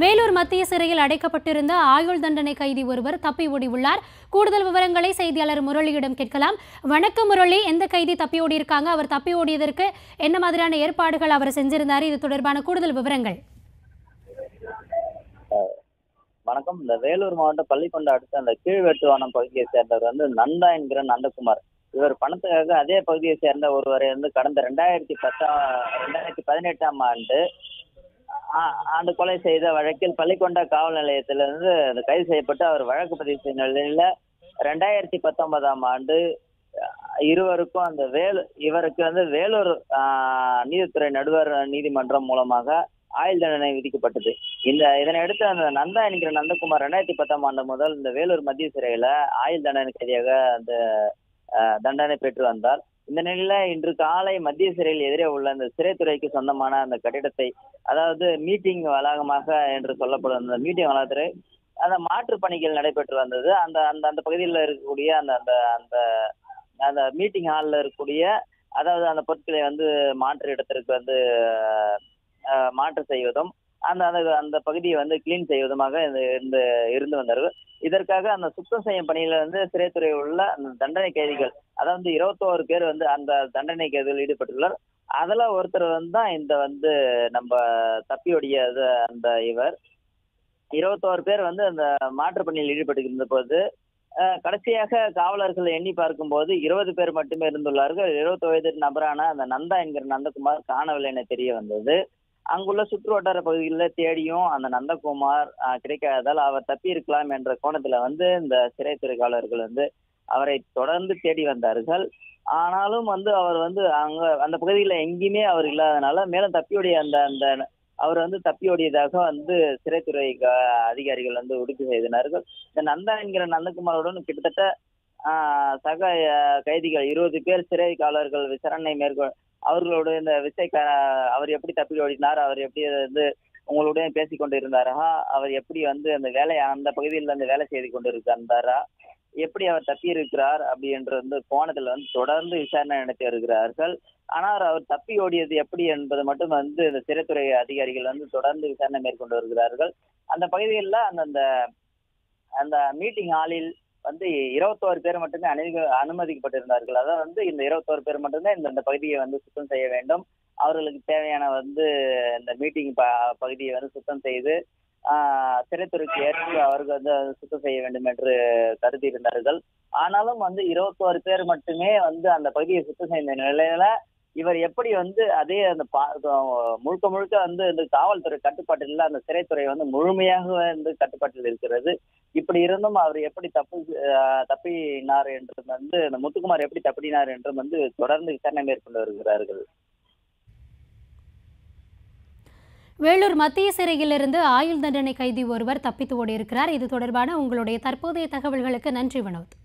வேலூர் மத்திய சிறையில் அடைக்கப்பட்டிருந்த ஆயுள் தண்டனை கைதி ஒருவர் தப்பி ஓடி உள்ளார் கூடுதல் விவரங்களை செய்தியாளர் முரளியிடம் கேட்கலாம் வணக்கம் முரளி எந்த கைதி தப்பி ஓடி இருக்காங்க அவர் தப்பி ஓடியதற்கு என்ன மாதிரியான ஏற்பாடுகள் அவர் செஞ்சிருந்தார் இது தொடர்பான கூடுதல் விவரங்கள் வணக்கம் இந்த வேலூர் மாவட்டம் பள்ளிக்கொண்டை அடுத்த அந்த கீழ்வெட்டுவானம் பகுதியை சேர்ந்தவர் வந்து நந்தா என்கிற நந்தகுமார் இவர் பணத்துக்காக அதே பகுதியை சேர்ந்த ஒருவரை வந்து கடந்த ரெண்டாயிரத்தி பத்தாம் ரெண்டாயிரத்தி பதினெட்டாம் ஆண்டு ஆ- ஆண்டு கொலை செய்த வழக்கில் பள்ளிக்கொண்டா காவல் நிலையத்திலிருந்து அது கைது செய்யப்பட்டு அவர் வழக்கு பதிவு செய்த நிலையில ரெண்டாயிரத்தி பத்தொன்பதாம் ஆண்டு அஹ், இருவருக்கும் அந்த வேலு இவருக்கு வந்து வேலூர் ஆஹ், நீதித்துறை நடுவர் நீதிமன்றம் மூலமாக ஆயுள் தண்டனை விதிக்கப்பட்டது இந்த இதனை அடுத்து அந்த நந்தா என்கிற நந்தகுமார் ரெண்டாயிரத்தி பத்தாம் ஆண்டு முதல் இந்த வேலூர் மத்திய சிறையில ஆயுள் தண்டனை கைதியாக அந்த அஹ், தண்டனை பெற்று வந்தார் இந்த நிலையில இன்று காலை மத்திய சிறையில் எதிரே உள்ள அந்த சிறைத்துறைக்கு சொந்தமான அந்த கட்டிடத்தை அதாவது மீட்டிங் வளாகமாக என்று சொல்லப்படும் அந்த மீட்டிங் வளாகத்திலே அந்த மாற்று பணிகள் நடைபெற்று வந்தது அந்த அந்த அந்த பகுதியில் இருக்கக்கூடிய அந்த அந்த அந்த அந்த மீட்டிங் ஹாலில் இருக்கக்கூடிய அதாவது அந்த பொருட்களை வந்து மாற்று இடத்திற்கு வந்து அஹ், மாற்று செய்வதும் அந்த அந்த அந்த பகுதியை வந்து கிளீன் செய்வதுமாக இந்த இந்த இருந்து வந்தார்கள் இதற்காக அந்த சுத்தம் செய்யும் பணியில வந்து சிறைத்துறை உள்ள அந்த தண்டனை கைதிகள் அதாவது இருபத்தோரு பேர் வந்து அந்த தண்டனை கைதிகள் ஈடுபட்டுள்ளார் அதுல ஒருத்தர் வந்து தான் இந்த வந்து நம்ம தப்பியோடிய இது- அந்த இவர் இருபத்தோரு பேர் வந்து அந்த மாற்று பணியில் ஈடுபட்டு இருந்த போது அஹ், கடைசியாக காவலர்கள் எண்ணி பார்க்கும்போது இருபது பேர் மட்டுமே இருந்துள்ளார்கள் இருபத்தி வயது நபரான அந்த நந்தா என்கிற நந்தகுமார் காணவில்லை என தெரிய வந்தது அங்குள்ள சுற்று வட்டார பகுதிகளில் தேடியும் அந்த நந்தகுமார் அஹ், கிடைக்காததால் அவர் தப்பி இருக்கலாம் என்ற கோணத்துல வந்து இந்த சிறைத்துறை காவலர்கள் வந்து அவரை தொடர்ந்து தேடி வந்தார்கள் ஆனாலும் வந்து அவர் வந்து அங்க அந்த பகுதியில எங்கேயுமே அவர் இல்லாதனால மேலும் தப்பியோடைய அந்த அந்த அவர் வந்து தப்பியோடியதாக வந்து சிறைத்துறை க- அதிகாரிகள் வந்து உறுதி செய்தனார்கள் இந்த நந்தா என்கிற நந்தகுமாருடன் கிட்டத்தட்ட ஆஹ், சக அஹ், கைதிகள் இருபது பேர் சிறை காவலர்கள் விசாரணை மேற்கொள் அவர்களோட இந்த விசை அவர் எப்படி தப்பி ஓடினார் அவர் எப்படி வந்து உங்களுடன் பேசி கொண்டு இருந்தாரா அவர் எப்படி வந்து அந்த வேலையை அந்த பகுதியில் வந்து வேலை செய்து கொண்டு இருந்தாரா எப்படி அவர் தப்பி இருக்கிறார் அப்படி என்ற வந்து கோணத்துல வந்து தொடர்ந்து விசாரணை நடத்தி வருகிறார்கள் ஆனால் அவர் தப்பி ஓடியது எப்படி என்பது மட்டும் வந்து இந்த சிறைத்துறை அதிகாரிகள் வந்து தொடர்ந்து விசாரணை மேற்கொண்டு வருகிறார்கள் அந்த பகுதிகளில் அந்தந்த அந்த மீட்டிங் ஹாலில் வந்து இருபத்தோரு பேர் மட்டுமே அனுமதி அனுமதிக்கப்பட்டிருந்தார்கள் அதாவது வந்து இந்த இருபத்தோரு பேர் மட்டும்தான் இந்த இந்த பகுதியை வந்து சுத்தம் செய்ய வேண்டும் அவர்களுக்கு தேவையான வந்து இந்த மீட்டிங் ப பகுதியை வந்து சுத்தம் செய்து ஆஹ், சிறைத்துறைக்கு ஏற்றி அவர்கள் வந்து அதை சுத்தம் செய்ய வேண்டும் என்று கருதி இருந்தார்கள் ஆனாலும் வந்து இருபத்தோரு பேர் மட்டுமே வந்து அந்த பகுதியை சுத்தம் செய்த நிலையில இவர் எப்படி வந்து அதே அந்த பா- முழுக்க முழுக்க வந்து இந்த காவல்துறை கட்டுப்பாட்டில் இல்ல, அந்த சிறைத்துறை வந்து முழுமையாக வந்து கட்டுப்பாட்டில் இருக்கிறது இப்படி இருந்தும் அவர் எப்படி தப்பு ஆஹ், தப்பினார் என்று வந்து அந்த முத்துக்குமார் எப்படி தப்பினார் என்றும் வந்து தொடர்ந்து விசாரணை மேற்கொண்டு வருகிறார்கள் வேலூர் மத்திய சிறையிலிருந்து ஆயுள் தண்டனை கைதி ஒருவர் தப்பித்து ஓடியிருக்கிறார் இது தொடர்பான உங்களுடைய தற்போதைய தகவல்களுக்கு நன்றி வினோத்